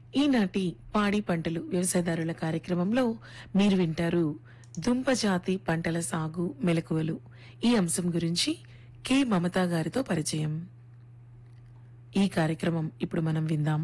ఈనాటి పాడి పంటలు వ్యవసాయదారుల కార్యక్రమంలో మీరు వింటారు దుంపజాతి పంటల సాగు మెలకువలు ఈ అంశం గురించి కె మమతా గారితో పరిచయం ఈ కార్యక్రమం ఇప్పుడు మనం విందాం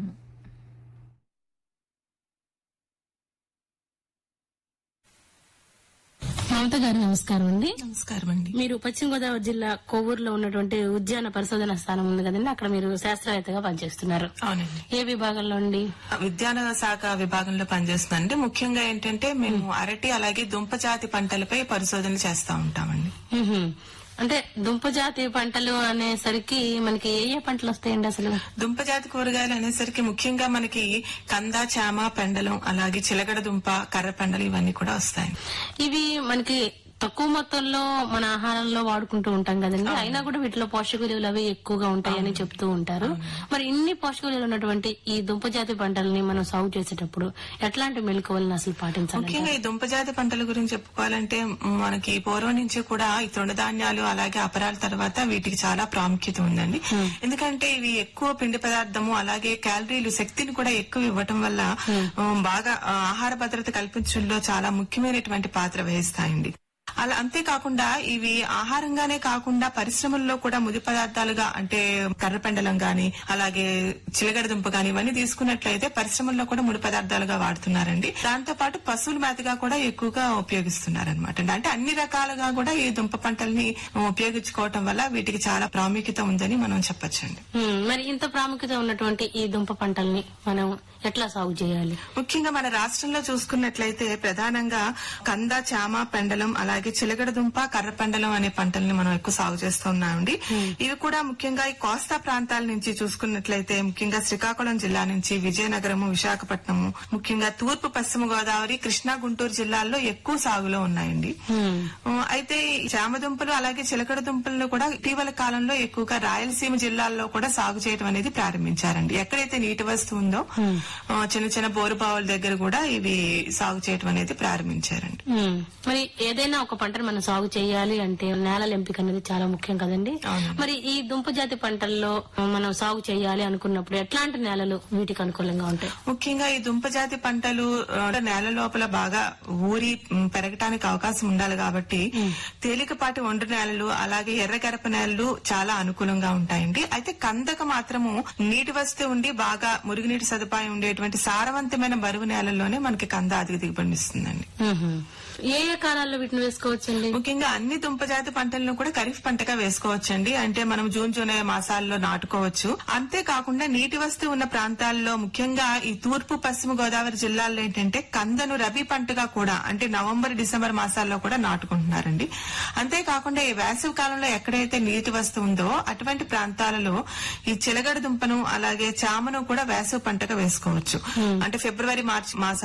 మమత గారు నమస్కారం అండి నమస్కారం అండి మీరు పశ్చిమ గోదావరి జిల్లా కొవ్వూరులో ఉన్నటువంటి ఉద్యాన పరిశోధన స్థానం ఉంది కదండి అక్కడ మీరు శాస్త్రవేత్తగా పనిచేస్తున్నారు అవునండి ఏ విభాగంలో అండి విద్యాన శాఖ విభాగంలో పనిచేస్తుందండి ముఖ్యంగా ఏంటంటే మేము అరటి అలాగే దుంప జాతి పంటలపై పరిశోధనలు చేస్తా ఉంటామండి మ్మ్హ్మ్. అంటే దుంప జాతి పంటలు అనేసరికి మనకి ఏ ఏ పంటలు వస్తాయండి అసలు దుంప జాతి కూరగాయలు అనేసరికి ముఖ్యంగా మనకి కంద చామ పెండలం అలాగే చిలగడ దుంప కర్ర పెండలు ఇవన్నీ కూడా వస్తాయి ఇవి మనకి తక్కువ మొత్తంలో మన ఆహారంలో వాడుకుంటూ ఉంటాం కదండి అయినా కూడా వీటిలో పోషక విలువలు అవి ఎక్కువగా ఉంటాయని చెప్తూ ఉంటారు మరి ఇన్ని పోషక విలువలు ఉన్నటువంటి ఈ దుంప జాతి పంటల్ని మనం సాగు చేసేటప్పుడు ఎట్లాంటి మెలకువలను అసలు పాటించాలి ముఖ్యంగా ఈ దుంప జాతి పంటల గురించి చెప్పుకోవాలంటే మ్, మనకి పూర్వం నుంచి కూడా ఈ తృణధాన్యాలు అలాగే అపరాల తర్వాత వీటికి చాలా ప్రాముఖ్యత ఉందండి ఎందుకంటే ఇవి ఎక్కువ పిండి పదార్థము అలాగే క్యాలరీలు శక్తిని కూడా ఎక్కువ ఇవ్వటం వల్ల మ్, బాగా ఆ, ఆహార భద్రత కల్పించడంలో చాలా ముఖ్యమైనటువంటి పాత్ర వహిస్తాయండి అలా అంతేకాకుండా ఇవి ఆహారంగానే కాకుండా పరిశ్రమల్లో కూడా ముడి పదార్థాలుగా అంటే కర్రపెండలం గాని అలాగే చిలగడ దుంప గాని ఇవన్నీ తీసుకున్నట్లయితే పరిశ్రమల్లో కూడా ముడి పదార్థాలుగా వాడుతున్నారండి దాంతో పాటు పశువుల మేతగా కూడా ఎక్కువగా ఉపయోగిస్తున్నారనమాట అంటే అన్ని రకాలుగా కూడా ఈ దుంప పంటల్ని ఉపయోగించుకోవటం వల్ల వీటికి చాలా ప్రాముఖ్యత ఉందని మనం చెప్పొచ్చండి మ్మ్. మరి ఇంత ప్రాముఖ్యత ఉన్నటువంటి ఈ దుంప పంటల్ని మనం ఎట్లా సాగు చేయాలి ముఖ్యంగా మన రాష్ట్రంలో చూసుకున్నట్లయితే ప్రధానంగా కంద చామ పెండలం అలాగే చిలగడ దుంప కర్ర పెండలం అనే పంటల్ని మనం ఎక్కువ సాగు చేస్తున్నామండి ఇవి కూడా ముఖ్యంగా ఈ కోస్తా ప్రాంతాల నుంచి చూసుకున్నట్లయితే ముఖ్యంగా శ్రీకాకుళం జిల్లా నుంచి విజయనగరము విశాఖపట్నము ముఖ్యంగా తూర్పు పశ్చిమ గోదావరి కృష్ణా గుంటూరు జిల్లాల్లో ఎక్కువ సాగులో ఉన్నాయండి మ్మ్. ఆ, అయితే ఈ చామ దుంపలు అలాగే చిలకడ దుంపలను కూడా ఇటీవల కాలంలో ఎక్కువగా రాయలసీమ జిల్లాల్లో కూడా సాగు చేయడం అనేది ప్రారంభించారండి ఎక్కడైతే నీటి వస్తువు ఉందో ఆ, చిన్న చిన్న బోరు బావుల దగ్గర కూడా ఇవి సాగు చేయడం అనేది ప్రారంభించారండి మ్మ్. మరి ఏదైనా ఒక పంటను మనం సాగు చేయాలి అంటే నేలల ఎంపిక అనేది చాలా ముఖ్యం కదండి అవునండి. మరి ఈ దుంప జాతి పంటల్లో మనం సాగు చేయాలి అనుకున్నప్పుడు ఎట్లాంటి నేలలు వీటికి అనుకూలంగా ఉంటాయి ముఖ్యంగా ఈ దుంప జాతి పంటలు ఆ, నేల లోపల బాగా ఊరి మ్, పెరగటానికి అవకాశం ఉండాలి కాబట్టి తేలికపాటి ఒండ్రు నేలలు అలాగే ఎర్రగరప నేలలు చాలా అనుకూలంగా ఉంటాయండి అయితే కందక మాత్రము నీటి వస్తే ఉండి బాగా మురుగునీటి సదుపాయం ఉండేటువంటి సారవంతమైన బరువు నేలల్లోనే మనకి కంద అధిక దిగుబడినిస్తుందండి మ్మ్. ఏ ఏ కాలాల్లో వీటిని వేసుకోవచ్చండి ముఖ్యంగా అన్ని దుంపజాతి పంటలను కూడా ఖరీఫ్ పంటగా వేసుకోవచ్చండి అంటే మనం జూన్ జూలై మాసాల్లో నాటుకోవచ్చు అంతేకాకుండా నీటి వస్తు ఉన్న ప్రాంతాల్లో ముఖ్యంగా ఈ తూర్పు పశ్చిమ గోదావరి జిల్లాల్లో ఏంటంటే కందను రబీ పంటగా కూడా అంటే నవంబర్ డిసెంబర్ మాసాల్లో కూడా నాటుకుంటున్నారండి అంతేకాకుండా ఈ వేసవి కాలంలో ఎక్కడైతే నీటి వస్తు ఉందో అటువంటి ప్రాంతాలలో ఈ చిలగడ దుంపను అలాగే చామను కూడా వేసవి పంటగా వేసుకోవచ్చు అంటే ఫిబ్రవరి మార్చి మాసాల్లో